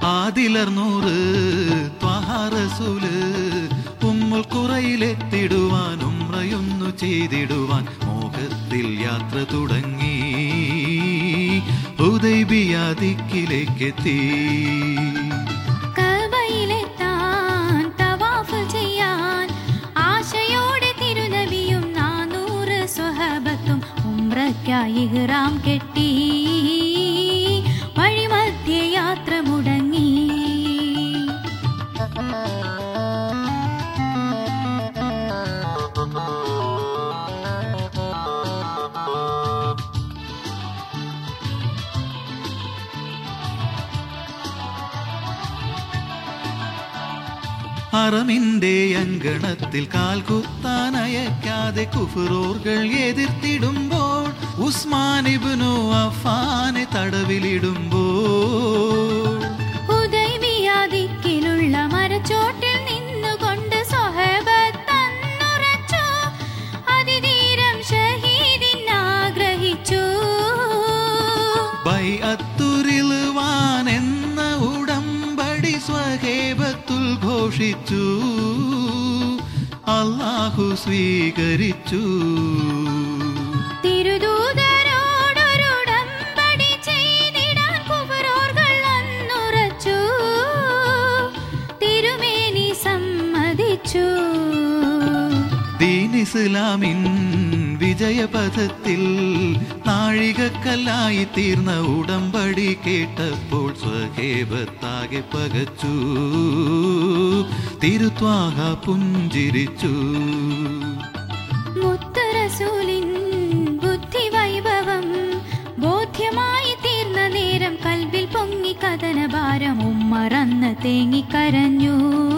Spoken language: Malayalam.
ആദിലർനൂറ് ത്വഹാറസൂല് ഉമ്മുൽ കുറയിലെത്തിടുവാൻ ഉമ്രയൊന്നു ചെയ്തിടുവാൻ മോഹത്തിൽ യാത്ര തുടങ്ങി ഉദൈബിയാദിക്കിലേക്കെത്തി കഅബയിലെത്താൻ തവാഫ് ചെയ്യാൻ ആശയോടെ തിരുനബിയും നാനൂറ് സ്വഹബത്തും ഉംറയ്ക്കായി ഇഹ്റാം കെട്ടി വഴിമധ്യേ യാത്ര മുടങ്ങി അറമിന്റെ അങ്കണത്തിൽ കാൽകുത്താൻ അയക്കാതെ കുഫുറോർകൾ എതിർത്തിടുമ്പോൾ ഉസ്മാൻ ഇബ്നു അഫാനെ തടവിലിടുമ്പോൾ ഹുദൈബിയാദിക്കിലുള്ള മരച്ചോട്ടിൽ നിന്നുകൊണ്ട് സ്വഹബത്തന്നുറച്ചു അതിധീരം ഷഹീദിനാഗ്രഹിച്ചു ബൈ അത്തുരിലുവാൻ എന്ന ഉടമ്പടി സ്വഹേബത്തുൽ ഘോഷിച്ചു അള്ളാഹു സ്വീകരിച്ചു തിരുദൂതരോടൊരുടമ്പടി ചെയ്തിടാൻ കുബറോർകൾ അന്നുറച്ചു തിരുമേനി സമ്മതിച്ചു ദീൻ ഇസ്ലാമിൻ വിജയപഥത്തിൽ നാഴികക്കല്ലായി തീർന്ന ഉടമ്പടി കേട്ടപ്പോൾ സ്വഹേബത്താകെ പകച്ചു തിരുത്വാഹ പുഞ്ചിരിച്ചു മുത്തറസൂലിൻ ബുദ്ധി വൈഭവം ബോധ്യമായി തീർന്ന നേരം കൽവിൽ പൊങ്ങി കഥനഭാരം ഉമ്മറന്ന് തേങ്ങിക്കരഞ്ഞു